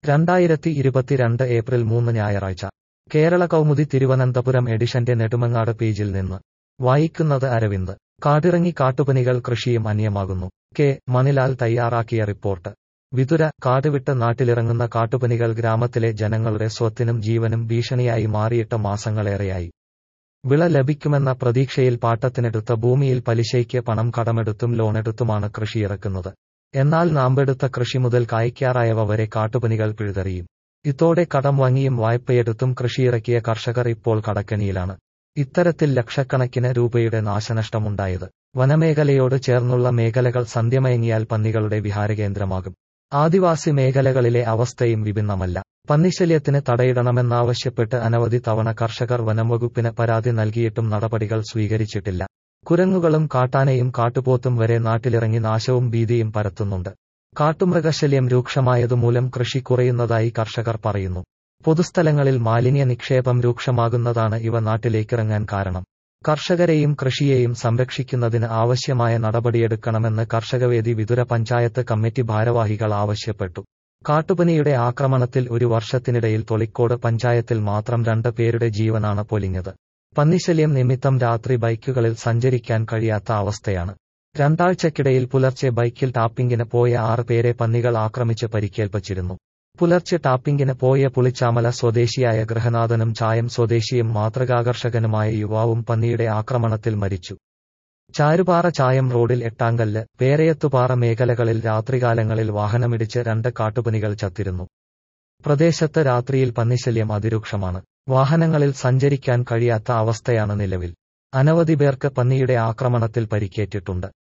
രണ്ടായിരത്തി ഇരുപത്തിരണ്ട് ഏപ്രിൽ മൂന്ന് ഞായറാഴ്ച കേരള കൗമുദി തിരുവനന്തപുരം എഡിഷന്റെ നെടുമങ്ങാട് പേജിൽ നിന്ന് വായിക്കുന്നത് അരവിന്ദ് കാടിറങ്ങി കാട്ടുപനികൾ കൃഷിയും അന്യമാകുന്നു കെ മണിലാൽ തയ്യാറാക്കിയ റിപ്പോർട്ട് വിതുര കാടുവിട്ട് നാട്ടിലിറങ്ങുന്ന കാട്ടുപനികൾ ഗ്രാമത്തിലെ ജനങ്ങളുടെ സ്വത്തിനും ജീവനും ഭീഷണിയായി മാറിയിട്ട് മാസങ്ങളേറെയായി വിള ലഭിക്കുമെന്ന പ്രതീക്ഷയിൽ പാട്ടത്തിനെടുത്ത ഭൂമിയിൽ പലിശയ്ക്ക് പണം കടമെടുത്തും ലോണെടുത്തുമാണ് കൃഷിയിറക്കുന്നത് എന്നാൽ നാമ്പെടുത്ത കൃഷി മുതൽ കായ്ക്കാറായവ വരെ കാട്ടുപനികൾ പിഴുതെറിയും ഇതോടെ കടം വാങ്ങിയും വായ്പയെടുത്തും കൃഷിയിറക്കിയ കർഷകർ ഇപ്പോൾ കടക്കണിയിലാണ് ഇത്തരത്തിൽ ലക്ഷക്കണക്കിന് രൂപയുടെ നാശനഷ്ടമുണ്ടായത് വനമേഖലയോട് ചേർന്നുള്ള മേഖലകൾ സന്ധ്യമയങ്ങിയാൽ പന്നികളുടെ വിഹാരകേന്ദ്രമാകും ആദിവാസി മേഖലകളിലെ അവസ്ഥയും വിഭിന്നമല്ല പന്നിശല്യത്തിന് തടയിടണമെന്നാവശ്യപ്പെട്ട് അനവധി തവണ കർഷകർ വനംവകുപ്പിന് പരാതി നൽകിയിട്ടും നടപടികൾ സ്വീകരിച്ചിട്ടില്ല കുരങ്ങുകളും കാട്ടാനയും കാട്ടുപോത്തും വരെ നാട്ടിലിറങ്ങി നാശവും ഭീതിയും പരത്തുന്നുണ്ട് കാട്ടുമൃഗശല്യം രൂക്ഷമായതുമൂലം കൃഷി കുറയുന്നതായി കർഷകർ പറയുന്നു പൊതുസ്ഥലങ്ങളിൽ മാലിന്യ നിക്ഷേപം രൂക്ഷമാകുന്നതാണ് ഇവ നാട്ടിലേക്കിറങ്ങാൻ കാരണം കർഷകരെയും കൃഷിയെയും സംരക്ഷിക്കുന്നതിന് ആവശ്യമായ നടപടിയെടുക്കണമെന്ന് കർഷകവേദി വിതുര പഞ്ചായത്ത് കമ്മിറ്റി ഭാരവാഹികൾ ആവശ്യപ്പെട്ടു കാട്ടുപനിയുടെ ആക്രമണത്തിൽ ഒരു വർഷത്തിനിടയിൽ തൊളിക്കോട് പഞ്ചായത്തിൽ മാത്രം രണ്ട് പേരുടെ ജീവനാണ് പൊലിഞ്ഞത് പന്നിശല്യം നിമിത്തം രാത്രി ബൈക്കുകളിൽ സഞ്ചരിക്കാൻ കഴിയാത്ത അവസ്ഥയാണ് രണ്ടാഴ്ചക്കിടയിൽ പുലർച്ചെ ബൈക്കിൽ ടാപ്പിംഗിന് പോയ ആറ് പേരെ പന്നികൾ ആക്രമിച്ച് പരിക്കേൽപ്പിച്ചിരുന്നു പുലർച്ചെ ടാപ്പിംഗിന് പോയ പുളിച്ചാമല സ്വദേശിയായ ഗൃഹനാഥനും ചായം സ്വദേശിയും മാതൃകാകർഷകനുമായ യുവാവും പന്നിയുടെ ആക്രമണത്തിൽ മരിച്ചു ചാരുപാറ ചായം റോഡിൽ എട്ടാങ്കല്ല് പേരയത്തുപാറ മേഖലകളിൽ രാത്രികാലങ്ങളിൽ വാഹനമിടിച്ച് രണ്ട് കാട്ടുപനികൾ ചത്തിരുന്നു പ്രദേശത്ത് രാത്രിയിൽ പന്നിശല്യം അതിരൂക്ഷമാണ് വാഹനങ്ങളിൽ സഞ്ചരിക്കാൻ കഴിയാത്ത അവസ്ഥയാണ് നിലവിൽ അനവധി പേർക്ക് പന്നിയുടെ ആക്രമണത്തിൽ പരിക്കേറ്റിട്ടുണ്ട്